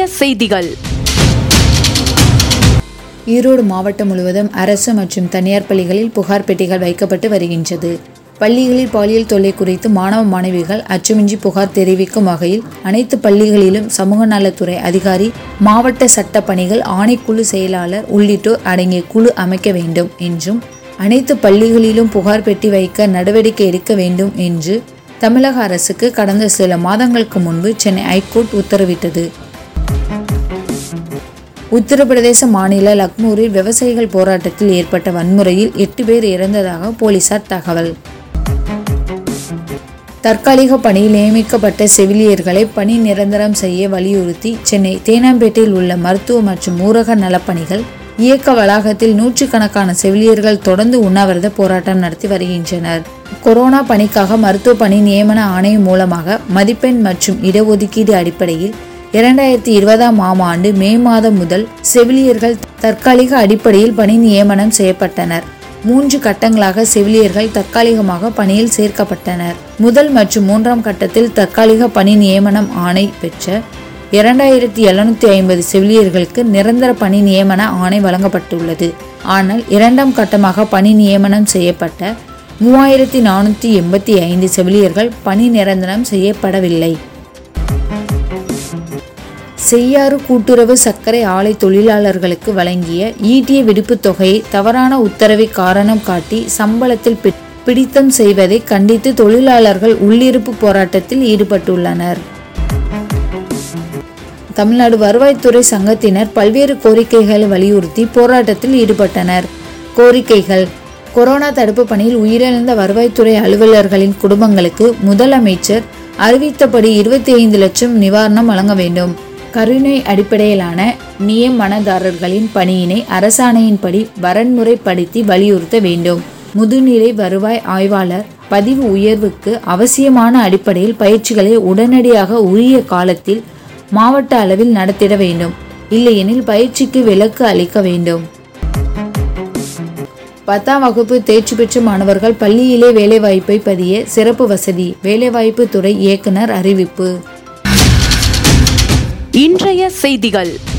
செய்திகள் ஈரோடு மாவட்டம் முழுவதும் அரசு மற்றும் தனியார் பள்ளிகளில் புகார் பெட்டிகள் வைக்கப்பட்டு வருகின்றது பள்ளிகளில் பாலியல் தொல்லை குறித்து மாணவ மாணவிகள் அச்சமின்றி புகார் தெரிவிக்கும் வகையில் அனைத்து பள்ளிகளிலும் சமூக நலத்துறை அதிகாரி மாவட்ட சட்ட பணிகள் ஆணைக்குழு செயலாளர் உள்ளிட்டோர் அடங்கிய குழு அமைக்க வேண்டும் என்றும் அனைத்து பள்ளிகளிலும் புகார் பெட்டி வைக்க நடவடிக்கை எடுக்க வேண்டும் என்று தமிழக அரசுக்கு கடந்த சில மாதங்களுக்கு முன்பு சென்னை ஐகோர்ட் உத்தரவிட்டது உத்தரப்பிரதேச மாநில லக்னூரில் விவசாயிகள் போராட்டத்தில் ஏற்பட்ட வன்முறையில் எட்டு பேர் இறந்ததாக போலீசார் தகவல் தற்காலிக பணியில் நியமிக்கப்பட்ட செவிலியர்களை பணி நிரந்தரம் செய்ய வலியுறுத்தி சென்னை தேனாம்பேட்டையில் உள்ள மருத்துவ மற்றும் ஊரக நலப்பணிகள் இயக்க வளாகத்தில் நூற்றுக்கணக்கான செவிலியர்கள் தொடர்ந்து உண்ணாவிரத போராட்டம் நடத்தி வருகின்றனர் கொரோனா பணிக்காக மருத்துவ பணி நியமன ஆணையம் மூலமாக மதிப்பெண் மற்றும் இடஒதுக்கீடு அடிப்படையில் இரண்டாயிரத்தி இருபதாம் ஆம் ஆண்டு மே மாதம் முதல் செவிலியர்கள் தற்காலிக அடிப்படையில் பணி நியமனம் செய்யப்பட்டனர் மூன்று கட்டங்களாக செவிலியர்கள் தற்காலிகமாக பணியில் சேர்க்கப்பட்டனர் முதல் மற்றும் மூன்றாம் கட்டத்தில் தற்காலிக பணி நியமனம் ஆணை பெற்ற இரண்டாயிரத்தி எழுநூத்தி ஐம்பது செவிலியர்களுக்கு நிரந்தர பணி நியமன ஆணை வழங்கப்பட்டுள்ளது ஆனால் இரண்டாம் கட்டமாக பணி நியமனம் செய்யப்பட்ட மூவாயிரத்தி நானூற்றி எண்பத்தி ஐந்து செவிலியர்கள் பணி நிரந்தரம் செய்யப்படவில்லை செய்யாறு கூட்டுறவு சர்க்கரை ஆலை தொழிலாளர்களுக்கு வழங்கிய ஈட்டிய விடுப்புத் தொகையை தவறான உத்தரவை காரணம் காட்டி சம்பளத்தில் பி- பிடித்தம் செய்வதை கண்டித்து தொழிலாளர்கள் உள்ளிருப்பு போராட்டத்தில் ஈடுபட்டுள்ளனர் தமிழ்நாடு வருவாய்த்துறை சங்கத்தினர் பல்வேறு கோரிக்கைகளை வலியுறுத்தி போராட்டத்தில் ஈடுபட்டனர் கோரிக்கைகள் கொரோனா தடுப்பு பணியில் உயிரிழந்த வருவாய்த்துறை அலுவலர்களின் குடும்பங்களுக்கு முதலமைச்சர் அறிவித்தபடி இருபத்தி ஐந்து லட்சம் நிவாரணம் வழங்க வேண்டும் கருணை அடிப்படையிலான நியமனதாரர்களின் பணியினை அரசாணையின்படி வரன்முறைப்படுத்தி வலியுறுத்த வேண்டும் முதுநிலை வருவாய் ஆய்வாளர் பதிவு உயர்வுக்கு அவசியமான அடிப்படையில் பயிற்சிகளை உடனடியாக உரிய காலத்தில் மாவட்ட அளவில் நடத்திட வேண்டும் இல்லையெனில் பயிற்சிக்கு விலக்கு அளிக்க வேண்டும் பத்தாம் வகுப்பு தேர்ச்சி பெற்ற மாணவர்கள் பள்ளியிலே வேலைவாய்ப்பை பதிய சிறப்பு வசதி வேலைவாய்ப்பு துறை இயக்குனர் அறிவிப்பு இன்றைய செய்திகள்